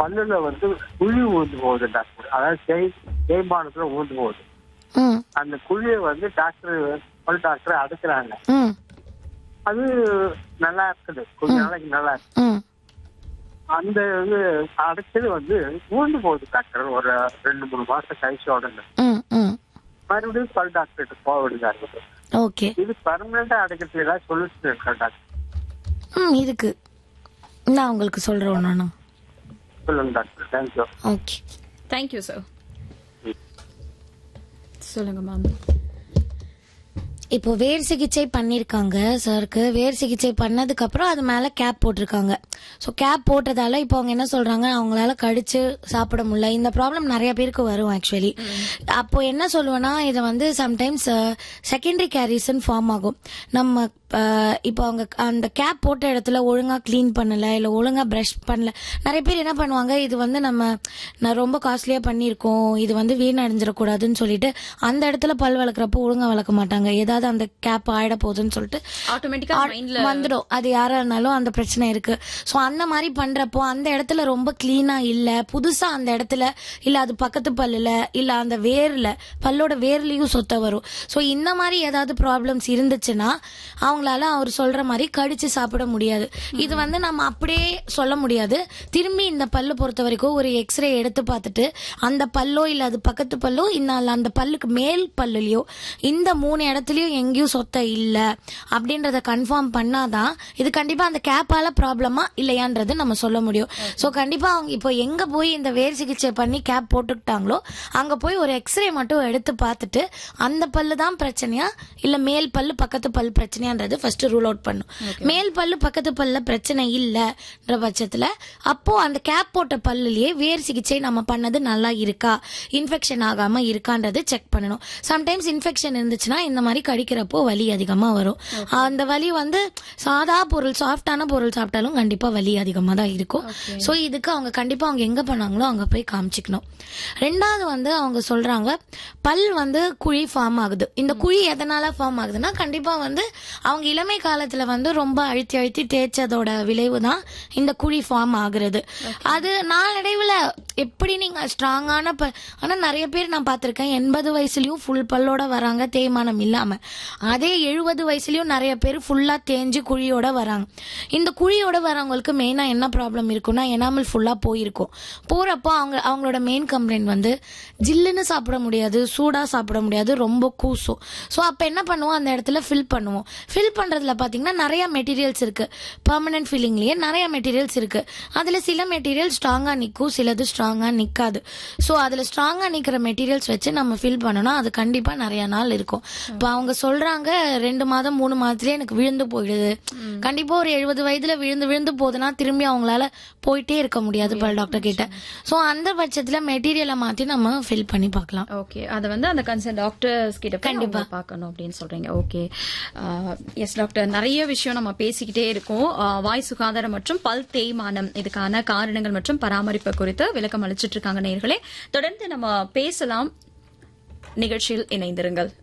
பல்லுல வந்து குழி ஊந்து போகுது டாக்டர் அதாவது தேய் தேய்மானத்துல ஊந்து போகுது ம் அந்த குழியை வந்து டாக்டர் பல் டாக்டர் அடைக்கிறாங்க ம் அது நல்லா இருக்குது கொஞ்ச நாளைக்கு நல்லா இருக்கு ம் அந்த இது அடைச்சது வந்து ஊந்து போகுது டாக்டர் ஒரு ரெண்டு மூணு மாசம் கழிச்ச உடனே ம் ம் மறுபடியும் பல் டாக்டர் போக வேண்டியதா ஓகே இது பர்மனண்டா அடைக்கிறதுக்கு ஏதாவது சொல்யூஷன் இருக்கா டாக்டர் ம் இருக்கு நான் உங்களுக்கு சொல்றேன் ஒன்று சொல்லுங்க doctor thank you okay thank you sir சொல்லுங்க மேம் இப்போ வேர் சிகிச்சை பண்ணிருக்காங்க சாருக்கு வேர் சிகிச்சை பண்ணதுக்கு அப்புறம் அது மேல கேப் போட்டிருக்காங்க ஸோ கேப் போட்டதால இப்போ அவங்க என்ன சொல்றாங்க அவங்களால கடிச்சு சாப்பிட முடியல இந்த ப்ராப்ளம் நிறைய பேருக்கு வரும் ஆக்சுவலி அப்போ என்ன சொல்லுவேன்னா இதை வந்து சம்டைம்ஸ் செகண்டரி கேரிஸ்ன்னு ஃபார்ம் ஆகும் நம்ம அஹ், இப்போ அவங்க அந்த கேப் போட்ட இடத்துல ஒழுங்கா க்ளீன் பண்ணல இல்ல ஒழுங்கா ப்ரஷ் பண்ணல நிறைய பேர் என்ன பண்ணுவாங்க இது வந்து நம்ம நான் ரொம்ப காஸ்ட்லியா பண்ணியிருக்கோம் இது வந்து வீணடைஞ்சிடக்கூடாதுன்னு சொல்லிட்டு அந்த இடத்துல பல் வளர்க்குறப்போ ஒழுங்கா வளர்க்க மாட்டாங்க ஏதாவது அந்த கேப் ஆயிட போகுதுன்னு சொல்லிட்டு ஆட்டோமேட்டிக்கா மைண்ட்ல வந்துடும் அது யாரா இருந்தாலும் அந்த பிரச்சனை இருக்கு சோ அந்த மாதிரி பண்றப்போ அந்த இடத்துல ரொம்ப கிளீனா இல்ல புதுசா அந்த இடத்துல இல்ல அது பக்கத்து பல்லுல இல்ல அந்த வேர்ல பல்லோட வேர்லயும் சொத்த வரும் சோ இந்த மாதிரி ஏதாவது ப்ராப்ளம்ஸ் இருந்துச்சுன்னா அவங்களால அவர் சொல்ற மாதிரி கடிச்சு சாப்பிட முடியாது இது வந்து நம்ம அப்படியே சொல்ல முடியாது திரும்பி இந்த பல்லு பொறுத்த வரைக்கும் ஒரு எக்ஸ்ரே எடுத்து பார்த்துட்டு அந்த பல்லோ இல்ல அது பக்கத்து பல்லோ இன்னும் அல்ல அந்த பல்லுக்கு மேல் பல்லுலயோ இந்த மூணு இடத்துலயும் எங்கேயும் சொத்த இல்ல அப்படின்றத கன்ஃபார்ம் பண்ணாதான் இது கண்டிப்பா அந்த கேப்பால ப்ராப்ளமா இல்லையான்றது நம்ம சொல்ல முடியும் சோ கண்டிப்பா அவங்க இப்போ எங்க போய் இந்த வேர் சிகிச்சை பண்ணி கேப் போட்டுக்கிட்டாங்களோ அங்க போய் ஒரு எக்ஸ்ரே மட்டும் எடுத்து பார்த்துட்டு அந்த பல்லு தான் பிரச்சனையா இல்ல மேல் பல்லு பக்கத்து பல் பிரச்சனையான்றது ஃபர்ஸ்ட் ரூல் அவுட் பண்ணும் மேல் பல்லு பக்கத்து பல்ல பிரச்சனை இல்லன்ற பட்சத்துல அப்போ அந்த கேப் போட்ட பல்லுலயே வேர் சிகிச்சை நம்ம பண்ணது நல்லா இருக்கா இன்ஃபெக்ஷன் ஆகாம இருக்கான்றது செக் பண்ணணும் சம்டைம்ஸ் இன்ஃபெக்ஷன் இருந்துச்சுன்னா இந்த மாதிரி கடிக்கிறப்போ வலி அதிகமா வரும் அந்த வலி வந்து சாதா பொருள் சாஃப்டான பொருள் சாப்பிட்டாலும் கண்டிப்பா வலி அதிகமா தான் இருக்கும் சோ இதுக்கு அவங்க கண்டிப்பா அவங்க எங்க பண்ணாங்களோ அங்க போய் காமிச்சிக்கணும் ரெண்டாவது வந்து அவங்க சொல்றாங்க பல் வந்து குழி ஃபார்ம் ஆகுது இந்த குழி எதனால ஃபார்ம் ஆகுதுன்னா கண்டிப்பா வந்து அவங்க இளமை காலத்துல வந்து ரொம்ப அழுத்தி அழுத்தி தேய்ச்சதோட விளைவு தான் இந்த குழி ஃபார்ம் ஆகுறது அது நாளடைவுல எப்படி நீங்க ஸ்ட்ராங்கான ப ஆனா நிறைய பேர் நான் பார்த்திருக்கேன் எண்பது வயசுலயும் ஃபுல் பல்லோட வராங்க தேய்மானம் இல்லாம அதே எழுபது வயசுலயும் நிறைய பேர் ஃபுல்லா தேஞ்சு குழியோட வராங்க இந்த குழியோட வரவங்களுக்கு மெயினா என்ன ப்ராப்ளம் இருக்கும்னா எனாமல் ஃபுல்லா போயிருக்கும் போறப்போ அவங்க அவங்களோட மெயின் கம்ப்ளைண்ட் வந்து ஜில்லுன்னு சாப்பிட முடியாது சூடா சாப்பிட முடியாது ரொம்ப கூசும் ஸோ அப்ப என்ன பண்ணுவோம் அந்த இடத்துல ஃபில் பண்ணுவோம் ஃபில் பண்றதுல பாத்தீங்கன்னா நிறைய மெட்டீரியல்ஸ் இருக்கு பெர்மனன்ட் ஃபில்லிங்லயே நிறைய மெட்டீரியல்ஸ் இருக்கு அதுல சில மெட்டீரியல் ஸ்ட்ராங்கா நிக்கும் சிலது ஸ்ட்ராங்கா நிக்காது ஸோ அதுல ஸ்ட்ராங்கா நிக்கிற மெட்டீரியல்ஸ் வச்சு நம்ம ஃபில் பண்ணணும் அது கண்டிப்பா நிறைய நாள் இருக்கும் இப்போ அவங்க சொல்றாங்க ரெண்டு மாதம் மூணு மாதத்துலயே எனக்கு விழுந்து போயிடுது கண்டிப்பா ஒரு எழுபது வயதுல விழுந்து விழுந்து போகுதுன்னா திரும்பி அவங்களால போயிட்டே இருக்க முடியாது பல் டாக்டர் கிட்ட ஸோ அந்த பட்சத்துல மெட்டீரியலை மாத்தி நம்ம ஃபில் பண்ணி பார்க்கலாம் ஓகே அதை வந்து அந்த கன்சர்ன் டாக்டர்ஸ் கிட்ட கண்டிப்பா பார்க்கணும் அப்படின்னு சொல்றீங்க ஓகே எஸ் டாக்டர் நிறைய விஷயம் நம்ம பேசிக்கிட்டே இருக்கோம் ஆஹ், வாய் சுகாதாரம் மற்றும் பல் தேய்மானம் இதுக்கான காரணங்கள் மற்றும் பராமரிப்பு குறித்து விளக்கம் அளிச்சிட்டு இருக்காங்க நேர்களே தொடர்ந்து நம்ம பேசலாம் நிகழ்ச்சியில் இணைந்திருங்கள்